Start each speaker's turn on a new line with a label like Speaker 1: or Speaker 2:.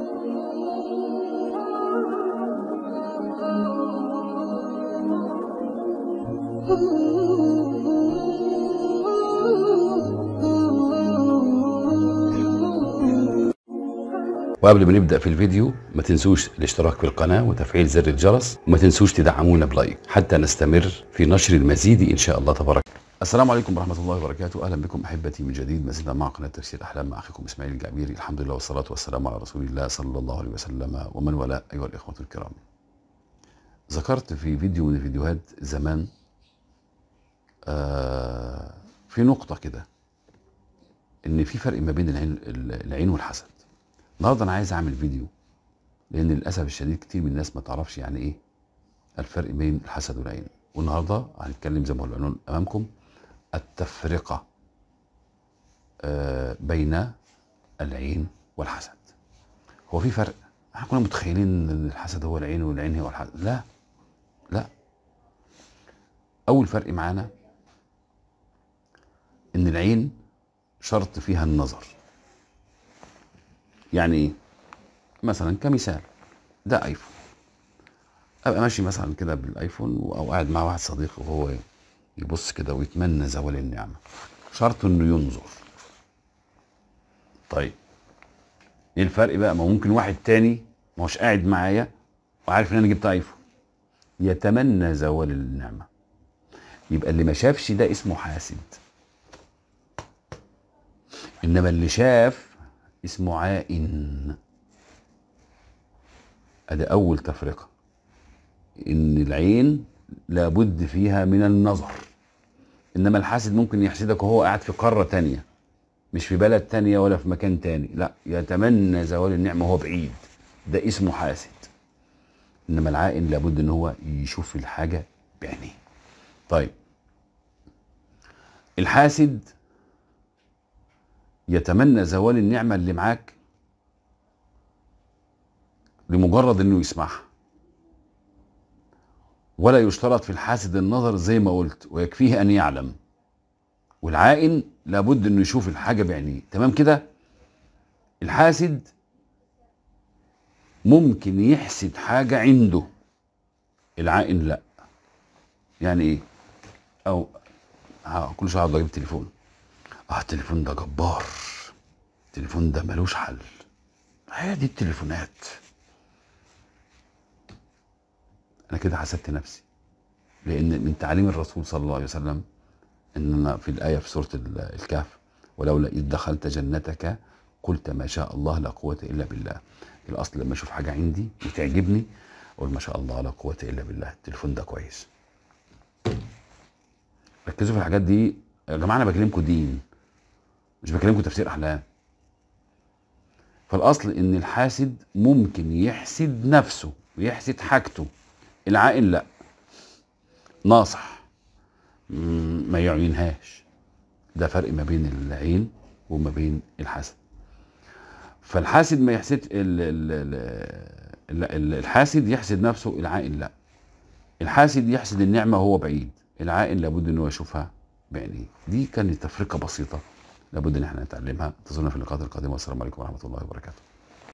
Speaker 1: وقبل ما نبدا في الفيديو ما تنسوش الاشتراك في القناه وتفعيل زر الجرس وما تنسوش تدعمونا بلايك حتى نستمر في نشر المزيد ان شاء الله تبارك السلام عليكم ورحمه الله وبركاته اهلا بكم احبتي من جديد ما زلنا مع قناه تفسير احلام مع اخيكم اسماعيل الجعبيري الحمد لله والصلاه والسلام على رسول الله صلى الله عليه وسلم ومن والاه ايها الاخوه الكرام ذكرت في فيديو من الفيديوهات زمان آه في نقطه كده ان في فرق ما بين العين العين والحسد النهارده انا عايز اعمل فيديو لان للاسف الشديد كتير من الناس ما تعرفش يعني ايه الفرق بين الحسد والعين والنهارده هنتكلم زي ما هو العنوان امامكم التفرقه آه بين العين والحسد هو في فرق احنا كنا متخيلين ان الحسد هو العين والعين هو الحسد لا لا اول فرق معانا ان العين شرط فيها النظر يعني ايه مثلا كمثال ده ايفون ابقى ماشي مثلا كده بالايفون او قاعد مع واحد صديقي وهو يبص كده ويتمنى زوال النعمه شرط انه ينظر طيب ايه الفرق بقى ما ممكن واحد تاني ما هوش قاعد معايا وعارف ان انا جبت ايفون يتمنى زوال النعمه يبقى اللي ما شافش ده اسمه حاسد انما اللي شاف اسمه عائن ادي اول تفرقه ان العين لابد فيها من النظر انما الحاسد ممكن يحسدك وهو قاعد في قاره تانية مش في بلد تانية ولا في مكان تاني لا يتمنى زوال النعمه وهو بعيد ده اسمه حاسد انما العائن لابد ان هو يشوف الحاجه بعينيه طيب الحاسد يتمنى زوال النعمة اللي معاك لمجرد انه يسمعها ولا يشترط في الحاسد النظر زي ما قلت ويكفيه ان يعلم والعائن لابد انه يشوف الحاجة بعينيه تمام كده الحاسد ممكن يحسد حاجة عنده العائن لا يعني ايه او كل شويه اقعد اجيب التليفون اه التليفون ده جبار التليفون ده ملوش حل هي دي التليفونات انا كده حسدت نفسي لان من تعليم الرسول صلى الله عليه وسلم اننا في الايه في سوره الكهف ولولا اذ دخلت جنتك قلت ما شاء الله لا قوه الا بالله الاصل لما اشوف حاجه عندي وتعجبني اقول ما شاء الله لا قوه الا بالله التليفون ده كويس ركزوا في الحاجات دي يا جماعه انا بكلمكم دين مش بكلمكم تفسير احلام فالاصل ان الحاسد ممكن يحسد نفسه ويحسد حاجته العائل لا ناصح ما يعينهاش ده فرق ما بين العين وما بين الحسد فالحاسد ما يحسد الحاسد يحسد نفسه العائل لا الحاسد يحسد النعمه وهو بعيد العائل لابد ان هو يشوفها بعينيه دي كانت تفرقه بسيطه لابد ان احنا نتعلمها انتظرونا في اللقاءات القادمه والسلام عليكم ورحمه الله وبركاته